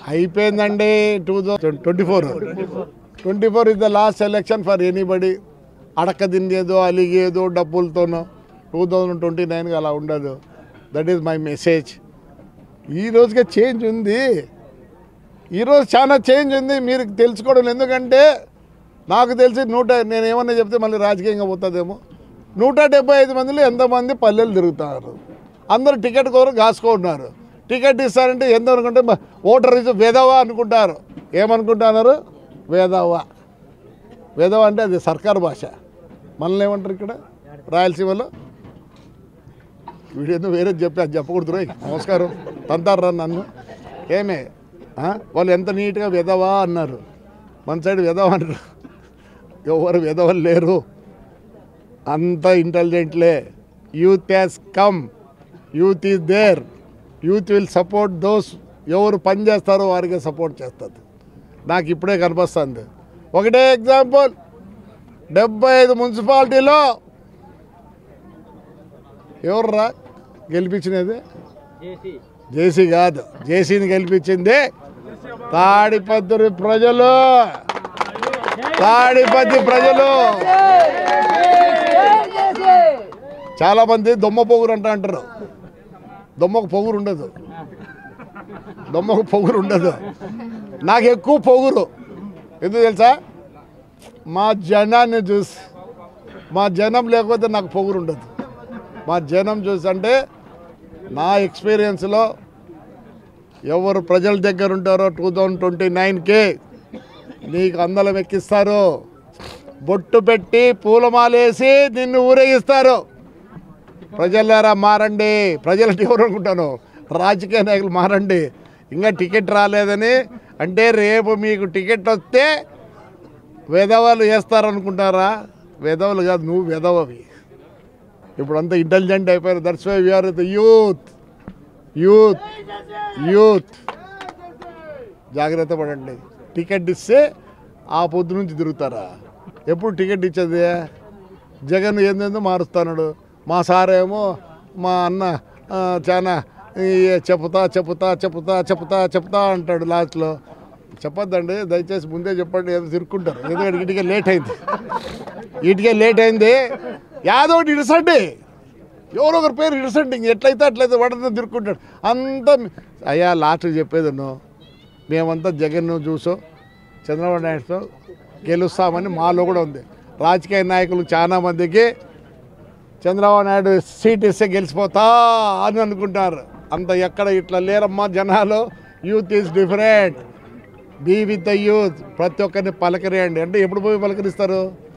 అయిపోయిందండి two thousand twenty four twenty four is the last election for anybody అడక తినేదో అలిగేదో డబ్బులతోనో టూ థౌజండ్ ట్వంటీ నైన్గా అలా ఉండదు దట్ ఈస్ మై మెసేజ్ ఈ రోజుగా చేంజ్ ఉంది ఈరోజు చాలా చేంజ్ ఉంది మీరు తెలుసుకోవడం ఎందుకంటే నాకు తెలిసి నూట నేను ఏమన్నా చెప్తే మళ్ళీ రాజకీయంగా పోతుందేమో నూట డెబ్బై ఐదు మందిలో ఎంతమంది పల్లెలు తిరుగుతారు అందరూ టికెట్ కోరు కాసుకుంటున్నారు టికెట్ ఇస్తారంటే ఎంత అనుకుంటే మ- ఓటర్ ఇస్ వేదవా అనుకుంటారు ఏమనుకుంటున్నారు వేదవా వేదవా అంటే అది సర్కార్ భాష మనల్ని ఏమంటారు ఇక్కడ రాయలసీమలో వీడేదో వేరే చెప్పి అది చెప్పకూడదు రోయ్ నమస్కారం తంతారా నన్ను ఏమే ఆ? వాళ్ళు ఎంత నీట్గా విధవా అన్నారు మన సైడ్ విధవా అంటారు ఎవరు విధవలు లేరు అంత ఇంటెలిజెంట్లే youth has come youth is there youth will support those ఎవరు పని చేస్తారో వారికి సపోర్ట్ చేస్తుంది నాకు ఇప్పుడే కనిపిస్తుంది ఒకటే ఎగ్జాంపుల్ డెబ్బై ఐదు మున్సిపాలిటీలో ఎవర్రా గెలిపించినది జేసీ కాదు జేసీని గెలిపించింది తాడిపత్రి ప్రజలు తాడిపత్రి ప్రజలు చాలా మంది దొమ్మ పొగురు అంట అంటారు దొమ్మకు పొగురు ఉండదు దొమ్మకు పొగురు ఉండదు నాకు ఎక్కువ పొగురు ఎందుకు తెలుసా మా జనాన్ని చూసి మా జనం లేకపోతే నాకు పొగురు ఉండదు మా జనం చూసి అంటే నా ఎక్స్పీరియన్స్లో ఎవరు ప్రజల దగ్గర ఉంటారో టూ థౌజండ్ ట్వంటీ నైన్కి నీకు అందలం ఎక్కిస్తారు బొట్టు పెట్టి పూలమాలేసి నిన్ను ఊరేగిస్తారు ప్రజలారా మారండి ప్రజలంటే ఎవరు అనుకుంటాను రాజకీయ నాయకులు మారండి ఇంకా టికెట్ రాలేదని అంటే రేపు మీకు టికెట్ వస్తే వెధవలు వేస్తారనుకుంటారా వెధవలు కాదు నువ్వు వెధవవి ఇప్పుడు అంతా ఇంటెలిజెంట్ అయిపోయారు that's why we are the youth youth youth జాగ్రత్త పడండి టికెట్ ఇస్తే ఆ పొద్దు నుంచి తిరుగుతారా ఎప్పుడు టికెట్ ఇచ్చేది జగన్ ఏందేందో మారుస్తున్నాడు మా సారేమో మా అన్న ఆ, చాలా ఈ చెప్తా చెప్తా చెప్తా చెప్తా చెప్తా అంటాడు లాస్ట్లో చెప్పొద్దండి దయచేసి ముందే చెప్పండి ఏదో తిరుక్కుంటారు ఎందుకంటే ఇటుకే లేట్ అయింది ఇటుకే లేట్ అయింది యాదో ఒకటి ఇడసండి ఎవరో ఒకరి పేరు ఇడసండి ఇంక ఎట్లయితే అట్లయితే వాడంతా తిరుక్కుంటాడు అంతా మీ- అయ్యా లాస్ట్ చెప్పేది నువ్వు మేమంతా జగన్ చూసో చంద్రబాబు నాయుడుతో గెలుస్తామని మాలో కూడా ఉంది రాజకీయ నాయకులు చాలా మందికి చంద్రబాబు నాయుడు సీట్ ఇస్తే గెలిచిపోతా అని అనుకుంటారు అంత ఎక్కడ ఇట్లా లేరమ్మా జనాలు youth is different be with the youth ప్రతి ఒక్కరిని పలకరేయండి అంటే ఎప్పుడు పోయి పలకరిస్తారు